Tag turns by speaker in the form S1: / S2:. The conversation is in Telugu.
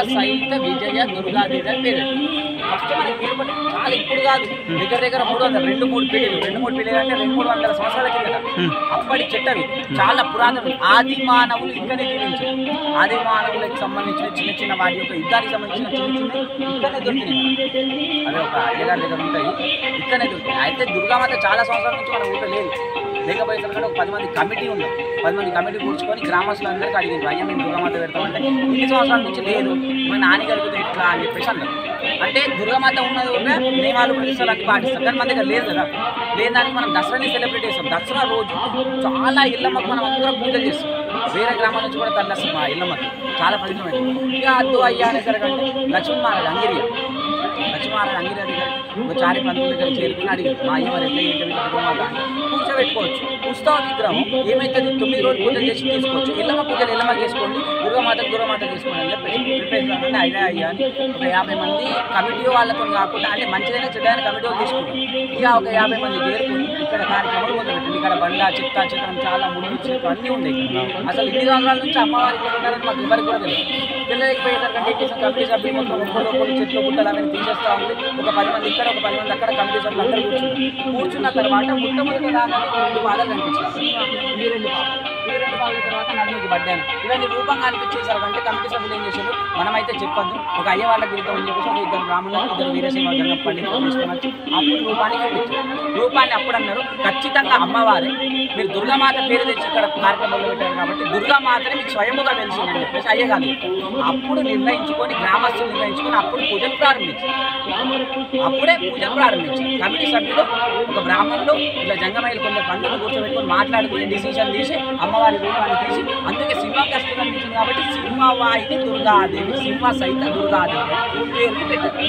S1: సహిత విజయ దుర్గాదేవి అని పేరు ఫస్ట్ మనకి పేరు పట్టింది. చాలా ఇప్పుడు కాదు దగ్గర దగ్గర మూడు వందల రెండు మూడు పీరియడ్లు రెండు మూడు పీరియడ్ అంటే రెండు మూడు వందల సంవత్సరాల కిందట అప్పటి చెట్టవి చాలా పురాతన ఆది మానవులు ఇక్కడే జీవించారు ఆది మానవులకు సంబంధించిన చిన్న చిన్న వాటి యొక్క యుద్ధానికి సంబంధించిన చిన్న చిన్న ఇక్కడనే దొరికినాయి మనకి. అవి ఒక అయ్యగారి దగ్గర ఉంటాయి ఇక్కడనే దొరికినాయి అయితే దుర్గామాత చాలా సంవత్సరాల నుంచి మన ఊళ్ళో లేదు లేకపోయేసరికి కూడా ఒక పది మంది కమిటీ ఉంది పది మంది కమిటీ కూర్చుకొని గ్రామస్తులందరికీ అడిగింది అయ్యా మేము దుర్గామాత పెడతామంటే ఇన్ని సంవత్సరాల నుంచి లేదు మా నాని కలిగితే ఎట్లా అని చెప్పేసి అన్నారు అంటే దుర్గామాత ఉన్నది కూడా నియమాలు ప్రతిష్టలు అన్ని పాటిస్తాం కానీ మన దగ్గర లేదు కదా లేని దానికి మనం దసరాని సెలబ్రేట్ చేస్తాం దసరా రోజు చాలా ఇళ్ళమ్మకు మనం అందరం పూజలు చేస్తాం వేరే గ్రామాల నుంచి కూడా తరలిస్తాం మా ఇళ్ళమ్మకి చాలా పవిత్రమైనది ఇక అద్దు అయ్యా అనేసరికి అంటే లక్ష్మీనారాయణ అంగిరియ లక్ష్మీనారాయణ అంగిరి దగ్గర ఒక చారి పంతుల దగ్గర చేరుకుని అడిగారు మా అయ్య మరి ఎట్లా ఏంటి దుర్గమాత అని కూర్చోబెట్టుకోవచ్చు ఉత్సవ విగ్రహం ఏమైతుంది తొమ్మిది రోజులు పూజలు చేసి తీసుకోవచ్చు ఇల్లమ్మ పూజలు ఇల్లమ్మ చేసుకోండి దుర్గమాత దుర్గమాత చేసుకోండి అని చెప్పి ప్రిపేర్ అంటే అయ్యా అయ్యా అని ఒక యాభై మంది కమిటీ వాళ్ళతో కాకుండా అంటే మంచిదైన చెడ్డైన కమిటీ వాళ్ళు తీసుకుంటాం ఇక ఒక యాభై మంది చేరుకుని ఇక్కడ కార్యక్రమాలు మొదలుపెట్టింది ఇక్కడ బండ చిత్తా చిత్రం చాలా ముందు చిత్రం అన్నీ ఉన్నాయి అసలు ఇన్ని సంవత్సరాల నుంచి అమ్మవారి ఇక్కడ ఉన్నారని మాకు ఎవరికి కూడా తెలియదు తెలియకపోయేసరికి కమిటీ కమిటీ సభ్యులు మొత్తం ఒక్కరు ఒక్కరు చెట్లు గుట్టలు అవన్నీ తీసేస్తా ఉంది ఒక పది మంది ఇక్కడ ఒక పది మంది అక్కడ కమిటీ సభ్యులు అందరూ కూర్చున్నారు కూర్చున్న తర్వాత మొట్టమొదటి రాగానే రెండు పాదాలు కనిపించాయి ఈ రెండు పాదాలు ఈ రెండు పాదాల తర్వాత నడుముకి పడ్డాను ఇవన్నీ రూపంగా అనిపించేసరికి అంటే కమిటీ సభ్యులు ఏం చేశారు మనమైతే చెప్పొద్దు ఒక అయ్య వాళ్ళకి వెళ్తాం అని చెప్పేసి ఒక ఇద్దరు బ్రాహ్మణులు ఇద్దరు వీరసింహ గంగ పండితులు తీసుకొని వచ్చి అప్పుడు రూపాన్ని చూపించారు రూపాన్ని అప్పుడు అన్నారు ఖచ్చితంగా అమ్మవారే మీరు దుర్గామాత పేరు తెచ్చి ఇక్కడ కార్యక్రమంలో పెట్టారు కాబట్టి దుర్గామాతని మీకు స్వయముగా వెలిసిందని చెప్పేసి అయ్యగారు అప్పుడు నిర్ణయించుకొని గ్రామస్తులు నిర్ణయించుకొని అప్పుడు పూజలు ప్రారంభించారు అప్పుడే పూజలు ప్రారంభించారు కమిటీ సభ్యులు ఒక బ్రాహ్మణులు ఇలా జంగమైలు కొందరు పండుగ కూర్చోబెట్టుకొని మాట్లాడుకుని డిసిషన్ తీసి అమ్మవారి రూపాన్ని తీసి అందుకే సింహం కష్టం కనిపించింది కాబట్టి సింహవాహిని దుర్గాదేవి సింహ సహిత దుర్గాదేవి అని పేరు పెట్టారు